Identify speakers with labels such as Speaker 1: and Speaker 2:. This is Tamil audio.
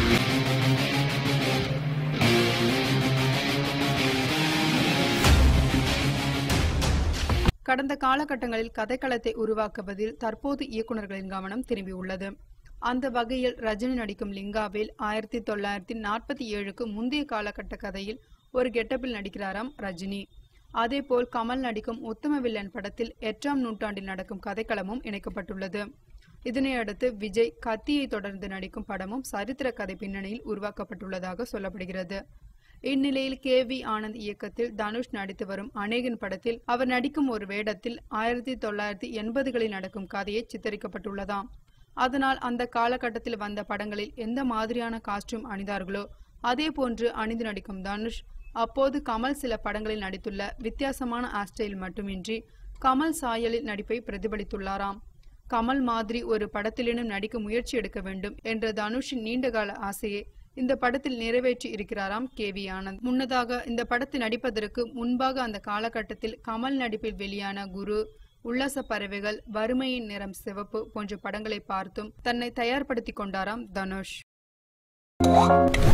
Speaker 1: கடந்த காலகட்டங்களில் கதைக்களத்தை உருவாக்குவதில் தற்போது இயக்குநர்களின் கவனம் திரும்பியுள்ளது அந்த வகையில் ரஜினி நடிக்கும் லிங்காவில் ஆயிரத்தி தொள்ளாயிரத்தி நாற்பத்தி ஏழுக்கு முந்தைய காலகட்ட கதையில் ஒரு கெட்டப்பில் நடிக்கிறாராம் ரஜினி அதேபோல் கமல் நடிக்கும் உத்தம வில்லன் படத்தில் எட்டாம் நூற்றாண்டில் நடக்கும் கதைக்களமும் இணைக்கப்பட்டுள்ளது இதனையடுத்து விஜய் கத்தியை தொடர்ந்து நடிக்கும் படமும் சரித்திர கதை பின்னணியில் உருவாக்கப்பட்டுள்ளதாக சொல்லப்படுகிறது இந்நிலையில் கே வி ஆனந்த் இயக்கத்தில் தனுஷ் நடித்து வரும் அநேகன் படத்தில் அவர் நடிக்கும் ஒரு வேடத்தில் ஆயிரத்தி தொள்ளாயிரத்தி எண்பதுகளில் நடக்கும் கதையை சித்தரிக்கப்பட்டுள்ளதாம் அதனால் அந்த காலகட்டத்தில் வந்த படங்களில் எந்த மாதிரியான காஸ்டியூம் அணிந்தார்களோ அதே போன்று அணிந்து நடிக்கும் தனுஷ் அப்போது கமல் சில படங்களில் நடித்துள்ள வித்தியாசமான ஆஸ்டைல் மட்டுமின்றி கமல் சாயலில் நடிப்பை பிரதிபலித்துள்ளாராம் கமல் மாதிரி ஒரு படத்திலேனும் நடிக்க முயற்சி எடுக்க வேண்டும் என்ற தனுஷின் நீண்டகால ஆசையை இந்த படத்தில் நிறைவேற்றி இருக்கிறாராம் கே வி ஆனந்த் முன்னதாக இந்த படத்தில் நடிப்பதற்கு முன்பாக அந்த காலகட்டத்தில் கமல் நடிப்பில் வெளியான குரு உல்லாச பறவைகள் வறுமையின் நிறம் சிவப்பு போன்ற படங்களை பார்த்தும் தன்னை தயார்படுத்திக் கொண்டாராம் தனுஷ்